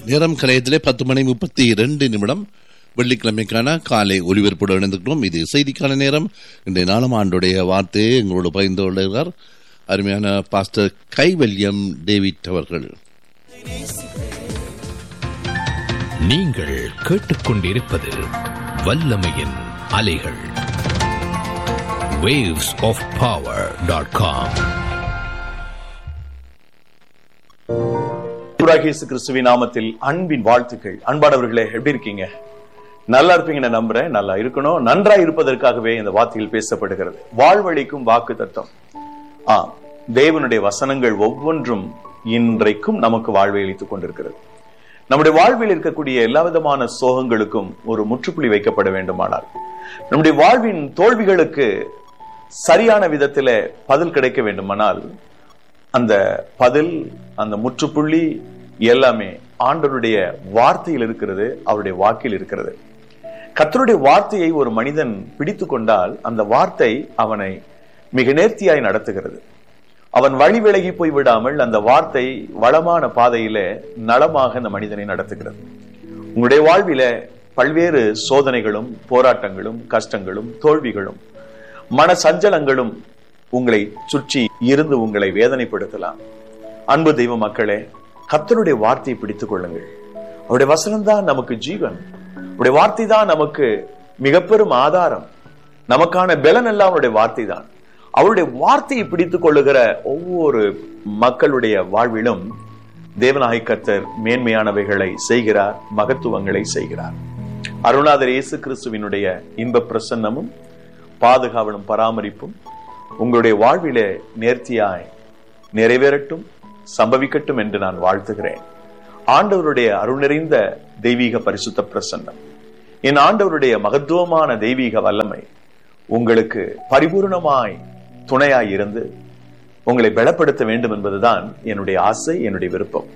நேரம் கலையத்திலே பத்து மணி முப்பத்தி இரண்டு நிமிடம் வெள்ளிக்கிழமைக்கான காலை ஒலிபரப்போடு இணைந்திருக்கிறோம் இது செய்திக்கான நேரம் இன்றைய நாளாம் ஆண்டுடைய வார்த்தையை எங்களோடு பகிர்ந்து கொள்கிறார் அருமையான பாஸ்டர் கைவல்யம் டேவிட் அவர்கள் நீங்கள் கேட்டுக்கொண்டிருப்பது வல்லமையின் அலைகள் waves of power.com இயேசு கிறிஸ்துவின் நாமத்தில் அன்பின் வாழ்த்துக்கள் அன்பானவர்களே எப்படி இருக்கீங்க நல்லா இருப்பீங்கன்னு நம்புறேன் நல்லா இருக்கணும் நன்றா இருப்பதற்காகவே இந்த வார்த்தையில் பேசப்படுகிறது வாழ்வழிக்கும் வாக்கு தத்துவம் ஆ தேவனுடைய வசனங்கள் ஒவ்வொன்றும் இன்றைக்கும் நமக்கு வாழ்வை அளித்துக் கொண்டிருக்கிறது நம்முடைய வாழ்வில் இருக்கக்கூடிய எல்லா விதமான சோகங்களுக்கும் ஒரு முற்றுப்புள்ளி வைக்கப்பட வேண்டுமானால் நம்முடைய வாழ்வின் தோல்விகளுக்கு சரியான விதத்தில பதில் கிடைக்க வேண்டுமானால் அந்த பதில் அந்த முற்றுப்புள்ளி எல்லாமே ஆண்டவருடைய வார்த்தையில் இருக்கிறது அவருடைய வாக்கில் இருக்கிறது கத்தருடைய வார்த்தையை ஒரு மனிதன் பிடித்து கொண்டால் அந்த வார்த்தை அவனை மிக நேர்த்தியாய் நடத்துகிறது அவன் வழி விலகி போய் விடாமல் அந்த வார்த்தை வளமான பாதையில நலமாக அந்த மனிதனை நடத்துகிறது உங்களுடைய வாழ்வில பல்வேறு சோதனைகளும் போராட்டங்களும் கஷ்டங்களும் தோல்விகளும் மன சஞ்சலங்களும் உங்களை சுற்றி இருந்து உங்களை வேதனைப்படுத்தலாம் அன்பு தெய்வ மக்களே கத்தருடைய வார்த்தையை பிடித்துக் கொள்ளுங்கள் அவருடைய வசனம் தான் நமக்கு ஜீவன் அவருடைய வார்த்தை தான் நமக்கு மிக பெரும் ஆதாரம் நமக்கான பலன் எல்லாம் அவருடைய வார்த்தை தான் அவருடைய வார்த்தையை பிடித்துக் கொள்ளுகிற ஒவ்வொரு மக்களுடைய வாழ்விலும் தேவநாயக கர்த்தர் மேன்மையானவைகளை செய்கிறார் மகத்துவங்களை செய்கிறார் அருணாதர் இயேசு கிறிஸ்துவினுடைய இன்ப பிரசன்னமும் பாதுகாவலும் பராமரிப்பும் உங்களுடைய வாழ்விலே நேர்த்தியாய் நிறைவேறட்டும் சம்பவிக்கட்டும் என்று நான் வாழ்த்துகிறேன் ஆண்டவருடைய அருள் நிறைந்த தெய்வீக பரிசுத்த பிரசன்னம் என் ஆண்டவருடைய மகத்துவமான தெய்வீக வல்லமை உங்களுக்கு பரிபூர்ணமாய் துணையாய் இருந்து உங்களை பலப்படுத்த வேண்டும் என்பதுதான் என்னுடைய ஆசை என்னுடைய விருப்பம்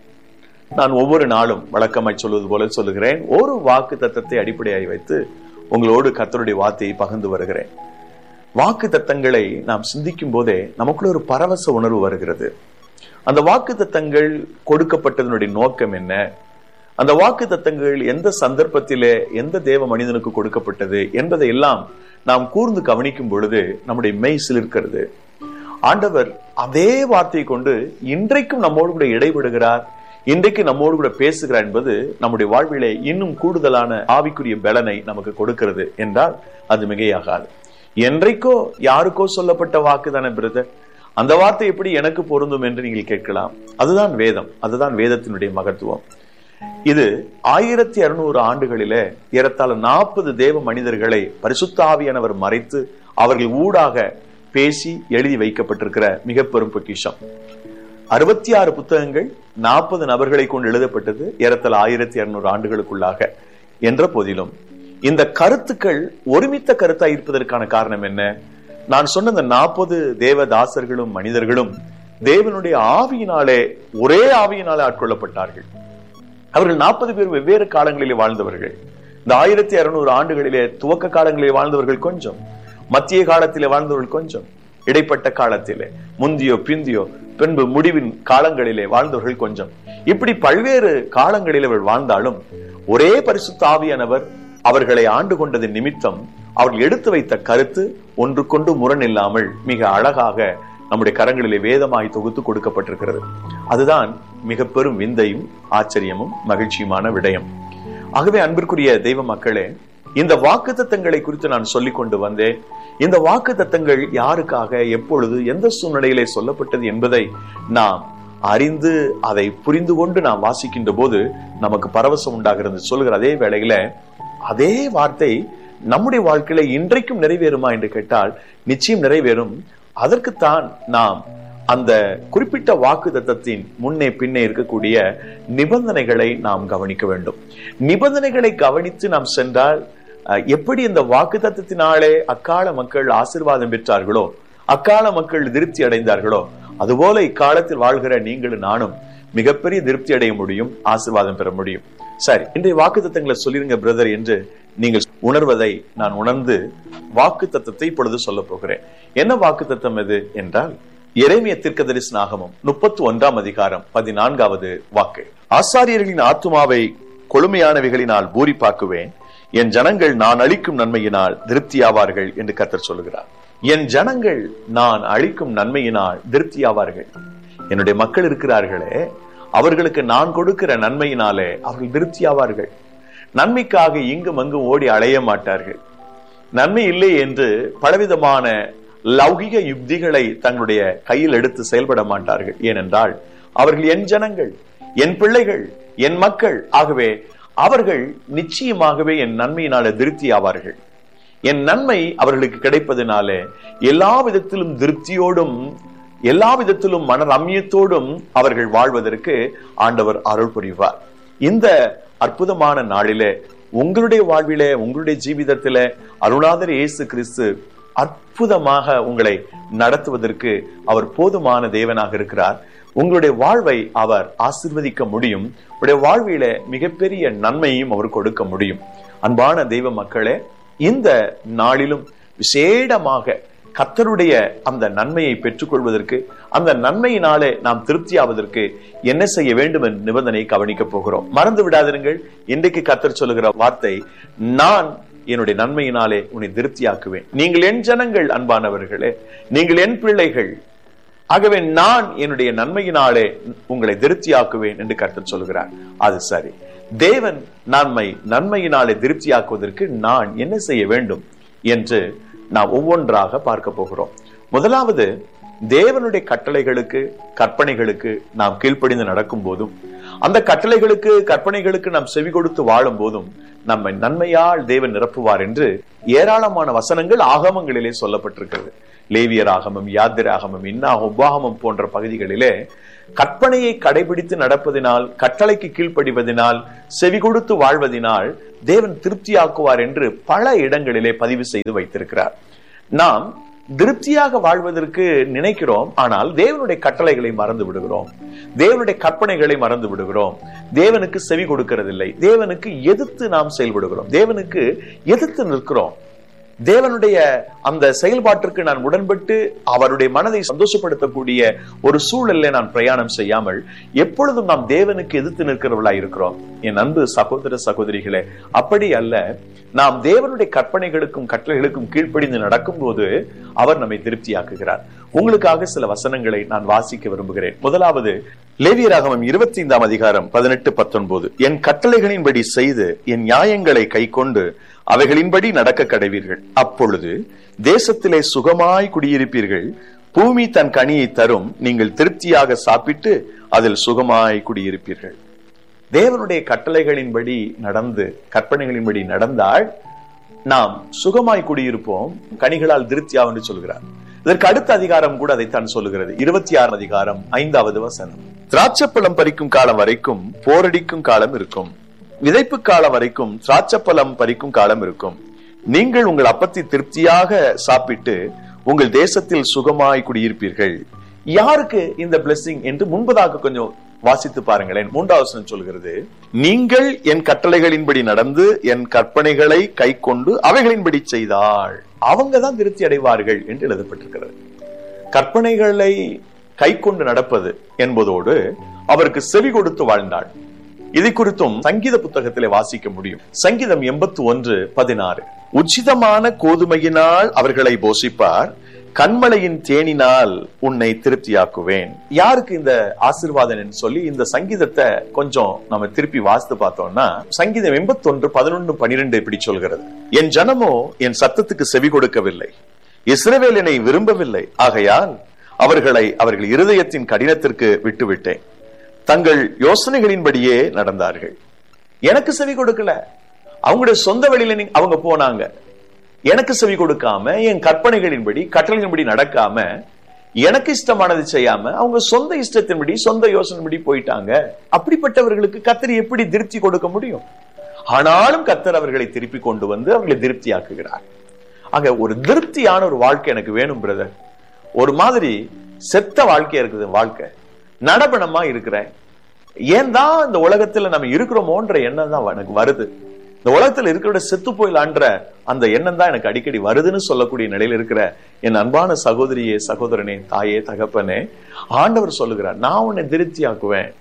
நான் ஒவ்வொரு நாளும் வழக்கமாய் சொல்வது போல சொல்லுகிறேன் ஒரு வாக்கு தத்தத்தை அடிப்படையாய் வைத்து உங்களோடு கத்தருடைய வார்த்தையை பகிர்ந்து வருகிறேன் வாக்கு தத்தங்களை நாம் சிந்திக்கும் போதே நமக்குள்ள ஒரு பரவச உணர்வு வருகிறது அந்த வாக்கு தத்தங்கள் கொடுக்கப்பட்டதனுடைய நோக்கம் என்ன அந்த வாக்கு தத்தங்கள் எந்த சந்தர்ப்பத்திலே எந்த தேவ மனிதனுக்கு கொடுக்கப்பட்டது என்பதை எல்லாம் நாம் கூர்ந்து கவனிக்கும் பொழுது நம்முடைய மெய் சிலிர்க்கிறது ஆண்டவர் அதே வார்த்தையை கொண்டு இன்றைக்கும் நம்மோடு கூட இடைபடுகிறார் இன்றைக்கு நம்மோடு கூட பேசுகிறார் என்பது நம்முடைய வாழ்விலே இன்னும் கூடுதலான ஆவிக்குரிய பலனை நமக்கு கொடுக்கிறது என்றால் அது மிகையாகாது என்றைக்கோ யாருக்கோ சொல்லப்பட்ட வாக்கு தானே பிரதர் அந்த வார்த்தை எப்படி எனக்கு பொருந்தும் என்று நீங்கள் கேட்கலாம் அதுதான் வேதம் அதுதான் வேதத்தினுடைய மகத்துவம் இது ஆயிரத்தி அறுநூறு ஆண்டுகளிலே ஏறத்தாழ நாற்பது தேவ மனிதர்களை பரிசுத்த ஆவியானவர் மறைத்து அவர்கள் ஊடாக பேசி எழுதி வைக்கப்பட்டிருக்கிற மிக பெரும் பொக்கிஷம் அறுபத்தி ஆறு புத்தகங்கள் நாற்பது நபர்களை கொண்டு எழுதப்பட்டது ஏறத்தாழ ஆயிரத்தி இருநூறு ஆண்டுகளுக்குள்ளாக என்ற போதிலும் இந்த கருத்துக்கள் ஒருமித்த கருத்தா இருப்பதற்கான காரணம் என்ன நான் சொன்ன இந்த நாற்பது தேவதாசர்களும் மனிதர்களும் தேவனுடைய ஆவியினாலே ஒரே ஆவியினாலே ஆட்கொள்ளப்பட்டார்கள் அவர்கள் நாற்பது பேர் வெவ்வேறு காலங்களிலே வாழ்ந்தவர்கள் இந்த ஆயிரத்தி அறுநூறு ஆண்டுகளிலே துவக்க காலங்களிலே வாழ்ந்தவர்கள் கொஞ்சம் மத்திய காலத்திலே வாழ்ந்தவர்கள் கொஞ்சம் இடைப்பட்ட காலத்திலே முந்தியோ பிந்தியோ பின்பு முடிவின் காலங்களிலே வாழ்ந்தவர்கள் கொஞ்சம் இப்படி பல்வேறு காலங்களில் அவர்கள் வாழ்ந்தாலும் ஒரே பரிசுத்த ஆவியானவர் அவர்களை ஆண்டு கொண்டதின் நிமித்தம் அவர்கள் எடுத்து வைத்த கருத்து ஒன்றுக்கொண்டு முரண் இல்லாமல் மிக அழகாக நம்முடைய கரங்களிலே வேதமாய் தொகுத்து கொடுக்கப்பட்டிருக்கிறது அதுதான் மிக பெரும் விந்தையும் ஆச்சரியமும் மகிழ்ச்சியுமான விடயம் ஆகவே அன்பிற்குரிய தெய்வ மக்களே இந்த வாக்கு தத்தங்களை குறித்து நான் சொல்லிக் கொண்டு வந்தேன் இந்த வாக்கு தத்தங்கள் யாருக்காக எப்பொழுது எந்த சூழ்நிலையிலே சொல்லப்பட்டது என்பதை நாம் அறிந்து அதை புரிந்து கொண்டு நாம் வாசிக்கின்ற போது நமக்கு பரவசம் உண்டாகிறது சொல்லுகிற அதே வேளையில அதே வார்த்தை நம்முடைய வாழ்க்கையில இன்றைக்கும் நிறைவேறுமா என்று கேட்டால் நிச்சயம் நிறைவேறும் அதற்குத்தான் நாம் அந்த குறிப்பிட்ட வாக்கு தத்தத்தின் முன்னே பின்னே இருக்கக்கூடிய நிபந்தனைகளை நாம் கவனிக்க வேண்டும் நிபந்தனைகளை கவனித்து நாம் சென்றால் எப்படி இந்த வாக்கு தத்தத்தினாலே அக்கால மக்கள் ஆசிர்வாதம் பெற்றார்களோ அக்கால மக்கள் திருப்தி அடைந்தார்களோ அதுபோல இக்காலத்தில் வாழ்கிற நீங்களும் நானும் மிகப்பெரிய திருப்தி அடைய முடியும் ஆசிர்வாதம் பெற முடியும் சரி இன்றைய வாக்கு தத்தங்களை சொல்லிருங்க பிரதர் என்று நீங்கள் உணர்வதை நான் உணர்ந்து வாக்கு தத்தத்தை இப்பொழுது சொல்ல போகிறேன் என்ன வாக்கு தத்தம் எது என்றால் எரேமிய தீர்க்கதரிசன ஆகமம் முப்பத்தி ஒன்றாம் அதிகாரம் பதினான்காவது வாக்கு ஆசாரியர்களின் ஆத்துமாவை கொழுமையானவைகளினால் பூரிப்பாக்குவேன் என் ஜனங்கள் நான் அளிக்கும் நன்மையினால் திருப்தியாவார்கள் என்று கர்த்தர் சொல்லுகிறார் என் ஜனங்கள் நான் அளிக்கும் நன்மையினால் திருப்தியாவார்கள் என்னுடைய மக்கள் இருக்கிறார்களே அவர்களுக்கு நான் கொடுக்கிற நன்மையினாலே அவர்கள் திருப்தியாவார்கள் நன்மைக்காக இங்கும் அங்கும் ஓடி அலைய மாட்டார்கள் நன்மை இல்லை என்று பலவிதமான லௌகிக யுக்திகளை தங்களுடைய கையில் எடுத்து செயல்பட மாட்டார்கள் ஏனென்றால் அவர்கள் என் ஜனங்கள் என் பிள்ளைகள் என் மக்கள் ஆகவே அவர்கள் நிச்சயமாகவே என் நன்மையினால திருப்தி ஆவார்கள் என் நன்மை அவர்களுக்கு கிடைப்பதனாலே எல்லா விதத்திலும் திருப்தியோடும் எல்லா விதத்திலும் மன ரம்யத்தோடும் அவர்கள் வாழ்வதற்கு ஆண்டவர் அருள் புரிவார் இந்த அற்புதமான நாளிலே உங்களுடைய வாழ்விலே உங்களுடைய ஜீவிதத்திலே அருளாதர் இயேசு கிறிஸ்து அற்புதமாக உங்களை நடத்துவதற்கு அவர் போதுமான தேவனாக இருக்கிறார் உங்களுடைய வாழ்வை அவர் ஆசிர்வதிக்க முடியும் உங்களுடைய வாழ்வில மிகப்பெரிய நன்மையும் அவர் கொடுக்க முடியும் அன்பான தெய்வ மக்களே இந்த நாளிலும் விசேடமாக கத்தருடைய அந்த நன்மையை பெற்றுக்கொள்வதற்கு அந்த நன்மையினாலே நாம் திருப்தியாவதற்கு என்ன செய்ய வேண்டும் என்ற நிபந்தனை கவனிக்க போகிறோம் மறந்து விடாதிருங்கள் இன்றைக்கு கத்தர் சொல்லுகிற வார்த்தை நான் என்னுடைய நன்மையினாலே உன்னை திருப்தியாக்குவேன் நீங்கள் என் ஜனங்கள் அன்பானவர்களே நீங்கள் என் பிள்ளைகள் ஆகவே நான் என்னுடைய நன்மையினாலே உங்களை திருப்தியாக்குவேன் என்று கருத்து சொல்கிறார் அது சரி தேவன் நன்மை நன்மையினாலே திருப்தியாக்குவதற்கு நான் என்ன செய்ய வேண்டும் என்று நாம் ஒவ்வொன்றாக பார்க்க போகிறோம் முதலாவது தேவனுடைய கட்டளைகளுக்கு கற்பனைகளுக்கு நாம் கீழ்ப்படிந்து நடக்கும் போதும் அந்த கட்டளைகளுக்கு கற்பனைகளுக்கு நாம் செவி கொடுத்து வாழும் போதும் நம்மை நன்மையால் தேவன் நிரப்புவார் என்று ஏராளமான வசனங்கள் ஆகமங்களிலே சொல்லப்பட்டிருக்கிறது லேவியர் ஆகமம் யாத்திர ஆகமம் இன்னா உபாகமம் போன்ற பகுதிகளிலே கற்பனையை கடைபிடித்து நடப்பதினால் கட்டளைக்கு கீழ்ப்படிவதனால் செவி கொடுத்து வாழ்வதினால் தேவன் திருப்தியாக்குவார் என்று பல இடங்களிலே பதிவு செய்து வைத்திருக்கிறார் நாம் திருப்தியாக வாழ்வதற்கு நினைக்கிறோம் ஆனால் தேவனுடைய கட்டளைகளை மறந்து விடுகிறோம் தேவனுடைய கற்பனைகளை மறந்து விடுகிறோம் தேவனுக்கு செவி கொடுக்கிறதில்லை தேவனுக்கு எதிர்த்து நாம் செயல்படுகிறோம் தேவனுக்கு எதிர்த்து நிற்கிறோம் தேவனுடைய அந்த செயல்பாட்டிற்கு நான் உடன்பட்டு அவருடைய மனதை சந்தோஷப்படுத்தக்கூடிய ஒரு சூழல்ல நான் பிரயாணம் செய்யாமல் எப்பொழுதும் நாம் தேவனுக்கு எதிர்த்து நிற்கிறவர்களா இருக்கிறோம் என் அன்பு சகோதர சகோதரிகளே அப்படி அல்ல நாம் தேவனுடைய கற்பனைகளுக்கும் கட்டளைகளுக்கும் கீழ்ப்படிந்து நடக்கும் போது அவர் நம்மை திருப்தியாக்குகிறார் உங்களுக்காக சில வசனங்களை நான் வாசிக்க விரும்புகிறேன் முதலாவது லேவியராகமம் இருபத்தி ஐந்தாம் அதிகாரம் பதினெட்டு பத்தொன்பது என் கட்டளைகளின்படி செய்து என் நியாயங்களை கை கொண்டு அவைகளின்படி நடக்க கடைவீர்கள் அப்பொழுது தேசத்திலே சுகமாய் குடியிருப்பீர்கள் பூமி தன் கனியை தரும் நீங்கள் திருப்தியாக சாப்பிட்டு அதில் சுகமாய் குடியிருப்பீர்கள் தேவனுடைய கட்டளைகளின்படி நடந்து கற்பனைகளின்படி நடந்தால் நாம் சுகமாய் குடியிருப்போம் கனிகளால் திருப்தியா என்று சொல்கிறார் இதற்கு அடுத்த அதிகாரம் கூட அதைத்தான் சொல்லுகிறது இருபத்தி ஆறு அதிகாரம் ஐந்தாவது வசனம் திராட்சப்பழம் பறிக்கும் காலம் வரைக்கும் போரடிக்கும் காலம் இருக்கும் விதைப்பு காலம் வரைக்கும் திராட்சப்பழம் பறிக்கும் காலம் இருக்கும் நீங்கள் உங்கள் அப்பத்தை திருப்தியாக சாப்பிட்டு உங்கள் தேசத்தில் சுகமாய் குடியிருப்பீர்கள் யாருக்கு இந்த பிளெஸிங் என்று முன்பதாக கொஞ்சம் வாசித்து பாருங்களேன் மூன்றாவது சொல்கிறது நீங்கள் என் கட்டளைகளின்படி நடந்து என் கற்பனைகளை கை கொண்டு அவைகளின்படி செய்தால் அவங்க தான் திருப்தி அடைவார்கள் என்று எழுதப்பட்டிருக்கிறது கற்பனைகளை கை கொண்டு நடப்பது என்பதோடு அவருக்கு செவி கொடுத்து வாழ்ந்தாள் இதை குறித்தும் சங்கீத புத்தகத்திலே வாசிக்க முடியும் சங்கீதம் எண்பத்தி ஒன்று பதினாறு உச்சிதமான கோதுமையினால் அவர்களை போஷிப்பார் கண்மலையின் தேனினால் உன்னை திருப்தியாக்குவேன் யாருக்கு இந்த ஆசிர்வாதம் சொல்லி இந்த சங்கீதத்தை கொஞ்சம் நம்ம திருப்பி வாசித்து பார்த்தோம்னா சங்கீதம் எண்பத்தி ஒன்று பதினொன்று பனிரெண்டு இப்படி சொல்கிறது என் ஜனமோ என் சத்தத்துக்கு செவி கொடுக்கவில்லை இஸ்ரவேல் என்னை விரும்பவில்லை ஆகையால் அவர்களை அவர்கள் இருதயத்தின் கடினத்திற்கு விட்டுவிட்டேன் தங்கள் யோசனைகளின்படியே நடந்தார்கள் எனக்கு செவி கொடுக்கல அவங்களுடைய சொந்த வழியில அவங்க போனாங்க எனக்கு செவி கொடுக்காம என் கற்பனைகளின்படி கட்டளைகளின்படி நடக்காம எனக்கு இஷ்டமானது செய்யாம அவங்க சொந்த இஷ்டத்தின்படி சொந்த யோசனைப்படி போயிட்டாங்க அப்படிப்பட்டவர்களுக்கு கத்தர் எப்படி திருப்தி கொடுக்க முடியும் ஆனாலும் கத்தர் அவர்களை திருப்பி கொண்டு வந்து அவர்களை திருப்தி ஆக்குகிறார் அங்க ஒரு திருப்தியான ஒரு வாழ்க்கை எனக்கு வேணும் பிரதர் ஒரு மாதிரி செத்த வாழ்க்கையா இருக்குது வாழ்க்கை நடபணமா இருக்கிறேன் ஏன் தான் இந்த உலகத்துல நம்ம இருக்கிறோமோன்ற எண்ணம் தான் எனக்கு வருது இந்த உலகத்துல இருக்கிற செத்து போயிலான்ற அந்த எண்ணம் தான் எனக்கு அடிக்கடி வருதுன்னு சொல்லக்கூடிய நிலையில இருக்கிற என் அன்பான சகோதரியே சகோதரனே தாயே தகப்பனே ஆண்டவர் சொல்லுகிறார் நான் உன்னை திருப்தி ஆக்குவேன்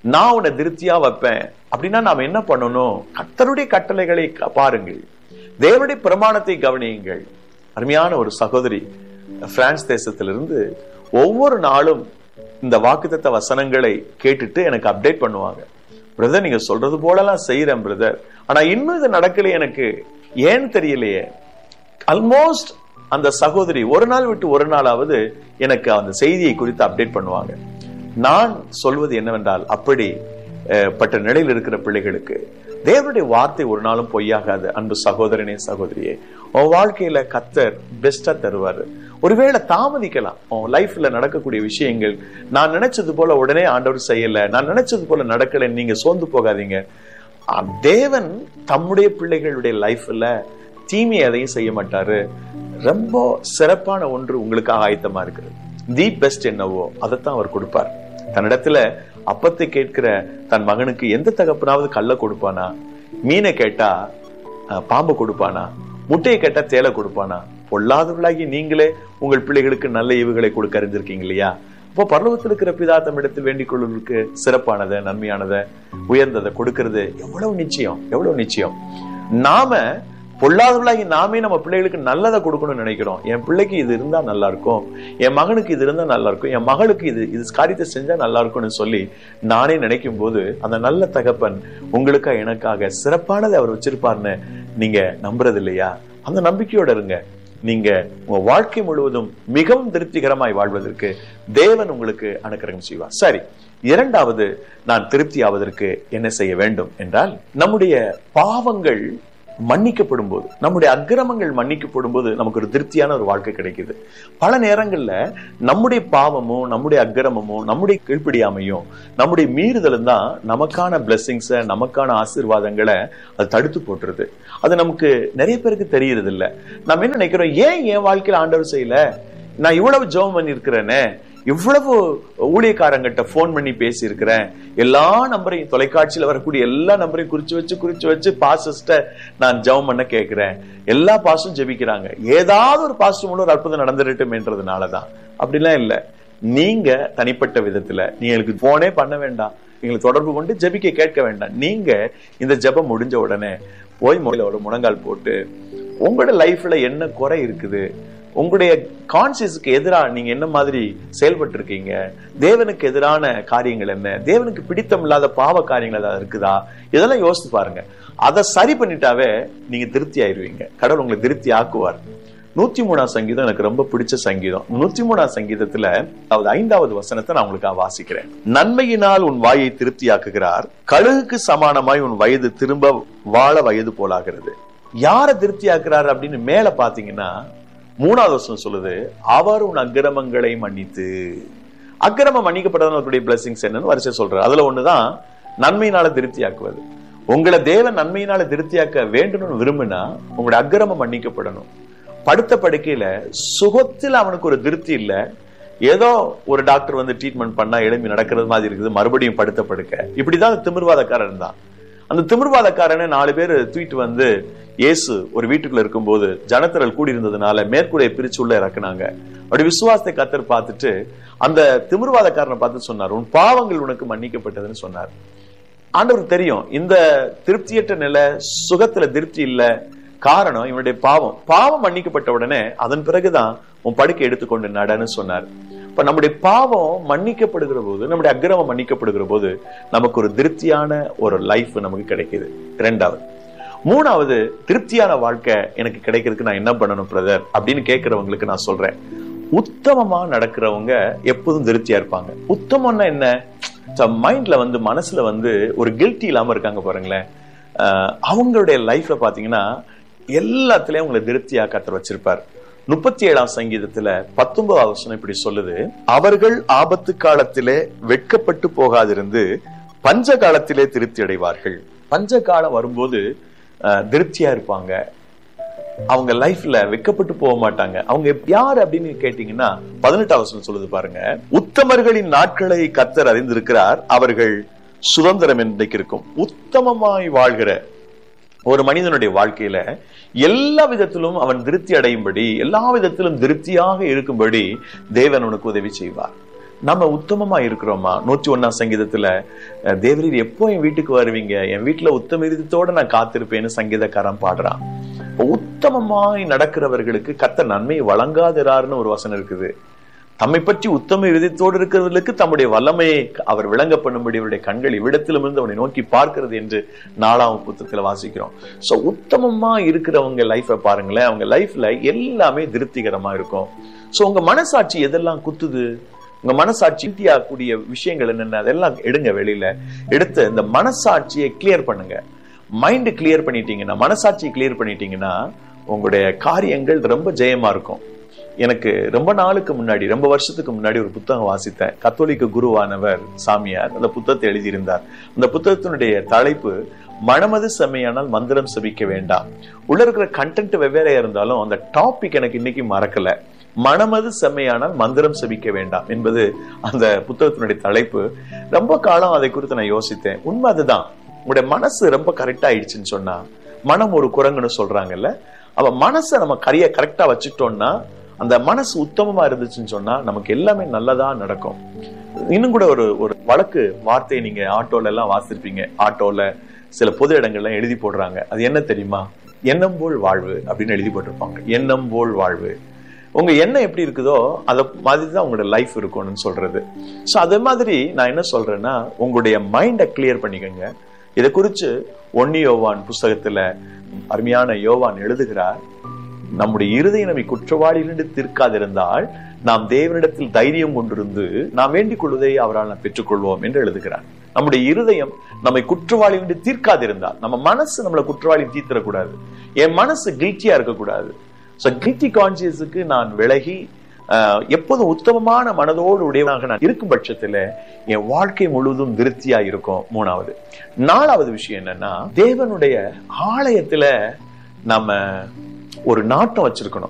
நான் உன்னை திருப்தியா வைப்பேன் அப்படின்னா நாம என்ன பண்ணணும் கர்த்தருடைய கட்டளைகளை க- பாருங்கள் தேவனுடைய பிரமாணத்தை கவனியுங்கள் அருமையான ஒரு சகோதரி பிரான்ஸ் தேசத்திலிருந்து ஒவ்வொரு நாளும் இந்த வாக்குத்தத்த வசனங்களை கேட்டுட்டு எனக்கு அப்டேட் பண்ணுவாங்க பிரதர் நீங்க சொல்றது போலலாம் செய்யறேன் பிரதர் ஆனா இன்னும் இது நடக்கல எனக்கு ஏன்னு தெரியலையே ஆல்மோஸ்ட் அந்த சகோதரி ஒரு நாள் விட்டு ஒரு நாளாவது எனக்கு அந்த செய்தியை குறித்து அப்டேட் பண்ணுவாங்க நான் சொல்வது என்னவென்றால் அப்படி அஹ், பட்ட நிலையில் இருக்கிற பிள்ளைகளுக்கு தேவனுடைய வார்த்தை ஒரு நாளும் பொய்யாகாது அன்பு சகோதரனே சகோதரியே உன் வாழ்க்கையில கத்தர் பெஸ்டா தருவாரு ஒருவேளை தாமதிக்கலாம் உன் லைஃப்ல நடக்கக்கூடிய விஷயங்கள் நான் நினைச்சது போல உடனே ஆண்டவர் செய்யல நான் நினைச்சது போல நடக்கல நீங்க சோர்ந்து போகாதீங்க ஆ, தேவன் தம்முடைய பிள்ளைகளுடைய லைஃப்ல தீமை எதையும் செய்ய மாட்டாரு ரொம்ப சிறப்பான ஒன்று உங்களுக்காக ஆயத்தமா இருக்குது தி பெஸ்ட் என்னவோ அதைத்தான் அவர் கொடுப்பார் தன்னிடத்துல அப்பத்தை கேட்கிற தன் மகனுக்கு எந்த தகப்பனாவது கல்ல கொடுப்பானா மீனை கேட்டா அஹ், பாம்பு கொடுப்பானா முட்டையை கேட்டா தேலை கொடுப்பானா பொல்லாதவர்களாகி நீங்களே உங்கள் பிள்ளைகளுக்கு நல்ல ஈவுகளை கொடுக்க அறிந்திருக்கீங்க இல்லையா அப்போ பரலோகத்தில் இருக்கிற பிதா தம்மிடத்தில் வேண்டிக் கொள்வதற்கு சிறப்பானதை நன்மையானதை உயர்ந்ததை கொடுக்கிறது எவ்வளவு நிச்சயம் எவ்வளவு நிச்சயம் நாம பொல்லாதவர்களாகி நாமே நம்ம பிள்ளைகளுக்கு நல்லதை கொடுக்கணும்னு நினைக்கிறோம் என் பிள்ளைக்கு இது இருந்தா நல்லா இருக்கும் என் மகனுக்கு இது இருந்தா நல்லா இருக்கும் என் மகளுக்கு இது இது காரியத்தை செஞ்சா நல்லா இருக்கும்னு சொல்லி நானே நினைக்கும் போது அந்த நல்ல தகப்பன் உங்களுக்கா எனக்காக சிறப்பானதை அவர் வச்சிருப்பார்னு நீங்க நம்புறது இல்லையா அந்த நம்பிக்கையோட இருங்க நீங்க உங்க வாழ்க்கை முழுவதும் மிகவும் திருப்திகரமாய் வாழ்வதற்கு தேவன் உங்களுக்கு அனுக்கிரகம் செய்வார் சரி இரண்டாவது நான் திருப்தி ஆவதற்கு என்ன செய்ய வேண்டும் என்றால் நம்முடைய பாவங்கள் மன்னிக்கப்படும் போது நம்முடைய அக்கிரமங்கள் மன்னிக்கப்படும் போது நமக்கு ஒரு திருப்தியான ஒரு வாழ்க்கை கிடைக்குது பல நேரங்கள்ல நம்முடைய பாவமும் நம்முடைய அக்கிரமமும் நம்முடைய கீழ்ப்படியாமையும் நம்முடைய மீறுதலும் தான் நமக்கான பிளெஸிங்ஸ நமக்கான ஆசீர்வாதங்களை அது தடுத்து போட்டுருது அது நமக்கு நிறைய பேருக்கு தெரியறது இல்ல நம்ம என்ன நினைக்கிறோம் ஏன் என் வாழ்க்கையில ஆண்டவர் செய்யல நான் இவ்வளவு ஜெபம் பண்ணி இருக்கிறேனே இவ்வளவு ஊழியக்காரங்கிட்ட ஃபோன் பண்ணி பேசி இருக்கிறேன் எல்லா நம்பரையும் தொலைக்காட்சியில வரக்கூடிய எல்லா நம்பரையும் குறிச்சு வச்சு குறிச்சு வச்சு பாஸ்ட நான் ஜெபம் பண்ண கேட்கிறேன் எல்லா பாஸ்டும் ஜெபிக்கிறாங்க ஏதாவது ஒரு பாஸ்ட் மூலம் ஒரு அற்புதம் நடந்துடட்டும் என்றதுனாலதான் அப்படிலாம் இல்ல நீங்க தனிப்பட்ட விதத்துல நீங்களுக்கு போனே பண்ண வேண்டாம் எங்களுக்கு தொடர்பு கொண்டு ஜெபிக்க கேட்க வேண்டாம் நீங்க இந்த ஜெபம் முடிஞ்ச உடனே போய் முதல்ல ஒரு முழங்கால் போட்டு உங்களோட லைஃப்ல என்ன குறை இருக்குது உங்களுடைய கான்சியஸுக்கு எதிராக நீங்க என்ன மாதிரி செயல்பட்டு இருக்கீங்க தேவனுக்கு எதிரான காரியங்கள் என்ன தேவனுக்கு பிடித்தம் இல்லாத பாவ காரியங்கள் ஏதாவது இருக்குதா இதெல்லாம் யோசித்து பாருங்க அதை சரி பண்ணிட்டாவே நீங்க திருப்தி ஆயிருவீங்க கடவுள் உங்களை திருப்தி ஆக்குவார் நூத்தி மூணாம் சங்கீதம் எனக்கு ரொம்ப பிடிச்ச சங்கீதம் நூத்தி மூணாம் சங்கீதத்துல அதாவது ஐந்தாவது வசனத்தை நான் உங்களுக்கு வாசிக்கிறேன் நன்மையினால் உன் வாயை திருப்தியாக்குகிறார் கழுகுக்கு சமானமாய் உன் வயது திரும்ப வாழ வயது போலாகிறது யார திருப்தியாக்குறாரு அப்படின்னு மேல பாத்தீங்கன்னா மூணாவது வசனம் சொல்லுது அவர் உன் அக்கிரமங்களை மன்னித்து அக்கிரமம் மன்னிக்கப்பட்டவர்களுடைய பிளஸிங்ஸ் என்னன்னு வரிசை சொல்றாரு அதுல ஒண்ணுதான் நன்மையினால திருப்தியாக்குவது உங்களை தேவன் நன்மையினால திருப்தியாக்க வேண்டும்னு விரும்பினா உங்களுடைய அக்கிரமம் மன்னிக்கப்படணும் படுத்த படுக்கையில சுகத்தில் அவனுக்கு ஒரு திருப்தி இல்ல ஏதோ ஒரு டாக்டர் வந்து ட்ரீட்மெண்ட் பண்ணா எழும்பி நடக்கிறது மாதிரி இருக்குது மறுபடியும் படுத்த படுக்க இப்படிதான் அந்த திமிர்வாதக்காரன் தான் அந்த திமிர்வாதக்காரனை நாலு பேர் தூக்கிட்டு வந்து இயேசு ஒரு வீட்டுக்குள்ள இருக்கும்போது ஜனத்திரல் கூடி இருந்ததுனால மேற்கூடையை பிரிச்சு உள்ள இறக்குனாங்க அப்படி விசுவாசத்தை கத்தர் பார்த்துட்டு அந்த திமிர்வாதக்காரனை பார்த்து சொன்னார் உன் பாவங்கள் உனக்கு மன்னிக்கப்பட்டதுன்னு சொன்னார் ஆண்டவருக்கு தெரியும் இந்த திருப்தியற்ற நிலை சுகத்துல திருப்தி இல்ல காரணம் இவனுடைய பாவம் பாவம் மன்னிக்கப்பட்ட உடனே அதன் பிறகுதான் உன் படுக்கை எடுத்துக்கொண்டு நடன்னு சொன்னார் இப்ப நம்முடைய பாவம் மன்னிக்கப்படுகிற போது நம்முடைய அக்கிரமம் மன்னிக்கப்படுகிற போது நமக்கு ஒரு திருப்தியான ஒரு லைஃப் நமக்கு கிடைக்குது இரண்டாவது மூணாவது திருப்தியான வாழ்க்கை எனக்கு கிடைக்கிறதுக்கு நான் என்ன பண்ணணும் பிரதர் அப்படின்னு கேட்கிறவங்களுக்கு நான் சொல்றேன் உத்தமமா நடக்கிறவங்க எப்போதும் திருப்தியா இருப்பாங்க உத்தமம்னா என்ன மைண்ட்ல வந்து மனசுல வந்து ஒரு கில்ட்டி இல்லாம இருக்காங்க பாருங்களேன் அஹ் அவங்களுடைய லைஃப்ல பாத்தீங்கன்னா எல்லாத்துலயும் உங்களை திருப்தியா கத்தர் வச்சிருப்பார் முப்பத்தி ஏழாம் சங்கீதத்துல பத்தொன்பதாவது வசனம் இப்படி சொல்லுது அவர்கள் ஆபத்து காலத்திலே வெட்கப்பட்டு போகாதிருந்து பஞ்ச காலத்திலே திருப்தி அடைவார்கள் பஞ்ச காலம் வரும்போது அஹ், திருப்தியா இருப்பாங்க அவங்க லைஃப்ல வெக்கப்பட்டு போக மாட்டாங்க அவங்க யார் அப்படின்னு கேட்டீங்கன்னா பதினெட்டாம் வசனம் சொல்லுது பாருங்க உத்தமர்களின் நாட்களை கத்தர் அறிந்திருக்கிறார் அவர்கள் சுதந்திரம் என்றைக்கு இருக்கும் உத்தமமாய் வாழ்கிற ஒரு மனிதனுடைய வாழ்க்கையில எல்லா விதத்திலும் அவன் திருப்தி அடையும்படி எல்லா விதத்திலும் திருப்தியாக இருக்கும்படி தேவன் உனக்கு உதவி செய்வார் நம்ம உத்தமமா இருக்கிறோமா நூற்றி ஒன்னாம் சங்கீதத்துல அஹ், தேவரீர் எப்போ என் வீட்டுக்கு வருவீங்க என் வீட்டுல உத்தம இருதத்தோட நான் காத்திருப்பேன்னு சங்கீதக்காரன் பாடுறான் அப்ப உத்தமமாய் நடக்கிறவர்களுக்கு கர்த்தர் நன்மையை வழங்காதிரார்னு ஒரு வசனம் இருக்குது தம்மை பற்றி உத்தம இருதயத்தோடு இருக்கிறவர்களுக்கு தம்முடைய வல்லமையை அவர் விளங்க பண்ணும்படி அவருடைய கண்கள் இவ்விடத்திலும் இருந்து அவனை நோக்கி பார்க்கிறது என்று நாலாம் புத்தகத்துல வாசிக்கிறோம் சோ உத்தமமா இருக்கிறவங்க லைஃபை பாருங்களேன் அவங்க லைஃப்ல எல்லாமே திருப்திகரமா இருக்கும் சோ உங்க மனசாட்சி எதெல்லாம் குத்துது உங்க மனசாட்சி கூடிய விஷயங்கள் என்னென்ன அதெல்லாம் எடுங்க வெளியில எடுத்து இந்த மனசாட்சியை கிளியர் பண்ணுங்க மைண்ட் கிளியர் பண்ணிட்டீங்கன்னா மனசாட்சியை கிளியர் பண்ணிட்டீங்கன்னா உங்களுடைய காரியங்கள் ரொம்ப ஜெயமா இருக்கும் எனக்கு ரொம்ப நாளுக்கு முன்னாடி ரொம்ப வருஷத்துக்கு முன்னாடி ஒரு புத்தகம் வாசித்தேன் கத்தோலிக்க குருவானவர் சாமியார் அந்த புத்தகத்தை எழுதியிருந்தார் அந்த புத்தகத்தினுடைய தலைப்பு மனமது செம்மையானால் மந்திரம் செபிக்க வேண்டாம் உள்ள இருக்கிற கண்டென்ட் வெவ்வேறையா இருந்தாலும் அந்த டாபிக் எனக்கு இன்னைக்கு மறக்கல மனமது செம்மையானால் மந்திரம் செபிக்க வேண்டாம் என்பது அந்த புத்தகத்தினுடைய தலைப்பு ரொம்ப காலம் அதை குறித்து நான் யோசித்தேன் உண்மை அதுதான் உங்களுடைய மனசு ரொம்ப கரெக்டா ஆயிடுச்சுன்னு சொன்னா மனம் ஒரு குரங்குன்னு சொல்றாங்கல்ல அவ மனசை நம்ம கரைய கரெக்டா வச்சுட்டோம்னா அந்த மனசு உத்தமமா இருந்துச்சுன்னு சொன்னா நமக்கு எல்லாமே நல்லதா நடக்கும் இன்னும் கூட ஒரு ஒரு வழக்கு வார்த்தையை நீங்க ஆட்டோல எல்லாம் வாசிருப்பீங்க ஆட்டோல சில பொது இடங்கள்லாம் எழுதி போடுறாங்க அது என்ன தெரியுமா எண்ணம் போல் வாழ்வு அப்படின்னு எழுதி போட்டிருப்பாங்க எண்ணம் போல் வாழ்வு உங்க எண்ணம் எப்படி இருக்குதோ அத மாதிரி தான் உங்களோட லைஃப் இருக்கணும்னு சொல்றது சோ அதே மாதிரி நான் என்ன சொல்றேன்னா உங்களுடைய மைண்டை கிளியர் பண்ணிக்கோங்க இதை குறிச்சு ஒன்னி யோவான் புஸ்தகத்துல அருமையான யோவான் எழுதுகிறார் நம்முடைய இருதய நம்மை குற்றவாளியிலிருந்து தீர்க்காதிருந்தால் நாம் தேவனிடத்தில் தைரியம் கொண்டிருந்து நாம் வேண்டிக் கொள்வதை அவரால் நாம் பெற்றுக்கொள்வோம் என்று எழுதுகிறார் நம்முடைய இருதயம் நம்மை குற்றவாளி என்று தீர்க்காதிருந்தால் நம்ம மனசு நம்மளை குற்றவாளி தீர்த்திடக்கூடாது என் மனசு கில்ட்டியா இருக்கக்கூடாது ஸோ கில்ட்டி கான்சியஸுக்கு நான் விலகி ஆஹ், எப்போதும் உத்தமமான மனதோடு உடையவனாக நான் இருக்கும் பட்சத்துல என் வாழ்க்கை முழுவதும் திருப்தியா இருக்கும் மூணாவது நாலாவது விஷயம் என்னன்னா தேவனுடைய ஆலயத்துல நம்ம ஒரு நாட்டம் வச்சிருக்கணும்